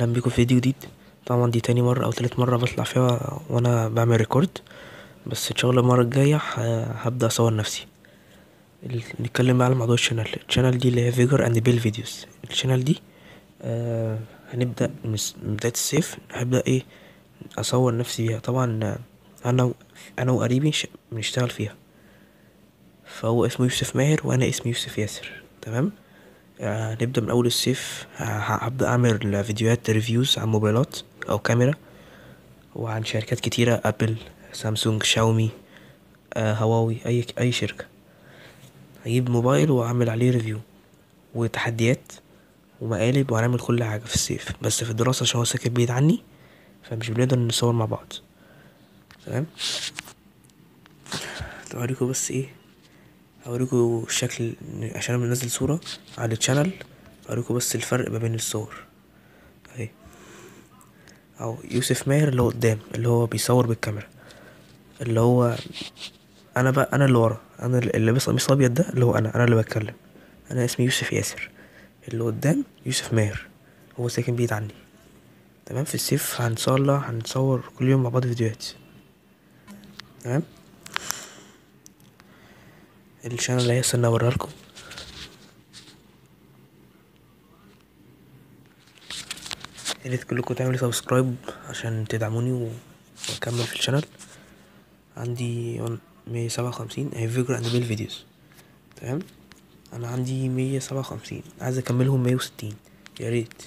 اهلا بيكم في فيديو جديد طبعا دي تاني مرة او تالت مرة بطلع فيها وانا بعمل ريكورد بس ان شاء الله المرة الجاية هبدأ اصور نفسي نتكلم بقى على موضوع الشانل الشانل دي اللي هي فيجر اند بيل فيديوز الشانل دي آه هنبدأ من بداية الصيف هبدأ ايه اصور نفسي بيها طبعا انا انا وقريبي بنشتغل فيها فهو اسمه يوسف ماهر وانا اسمي يوسف ياسر تمام هنبدأ من أول الصيف هبدأ أعمل فيديوهات ريفيوز عن موبايلات أو كاميرا وعن شركات كتيرة أبل سامسونج شاومي هواوي أي أي شركة هجيب موبايل وأعمل عليه ريفيو وتحديات ومقالب وهنعمل كل حاجة في الصيف بس في الدراسة عشان هو ساكن بعيد عني فمش بنقدر نصور مع بعض تمام هوريكوا بس ايه هوريكوا الشكل عشان انا منزل صورة على الشانل هوريكوا بس الفرق ما بين الصور اهي اهو يوسف ماهر اللي هو قدام اللي هو بيصور بالكاميرا اللي هو انا بقى انا اللي ورا انا اللي لابس ابيض ده اللي هو انا انا اللي بتكلم انا اسمي يوسف ياسر اللي قدام يوسف ماهر هو ساكن بعيد عني تمام في الصيف ان شاء الله هنصور كل يوم مع بعض فيديوهات تمام الشانل اللي هيستنى اوريها لكم ياريت كلكم تعملوا سبسكرايب عشان تدعموني واكمل في الشانل عندي مية سبعة وخمسين اهي فيجر اند بيل فيديوز تمام انا عندي مية سبعة وخمسين عايز اكملهم مية وستين ياريت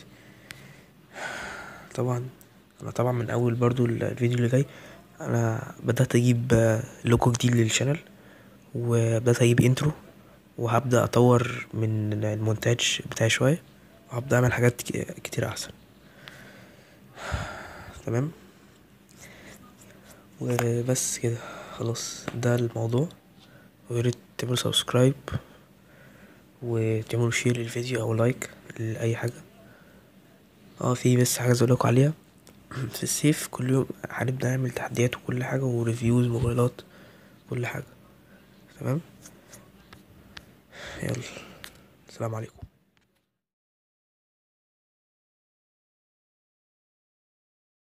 طبعا انا طبعا من اول برضو الفيديو اللي جاي انا بدأت اجيب لوجو جديد للشانل وبدأت اجيب انترو وهبدأ اطور من المونتاج بتاعي شوية وهبدأ اعمل حاجات كتير احسن تمام وبس كده خلاص ده الموضوع وياريت تعملوا سبسكرايب وتعملوا شير للفيديو او لايك لاي حاجة اه في بس حاجة اقولكوا عليها في الصيف كل يوم هنبدأ نعمل تحديات وكل حاجة وريفيوز موبايلات كل حاجة تمام يلا السلام عليكم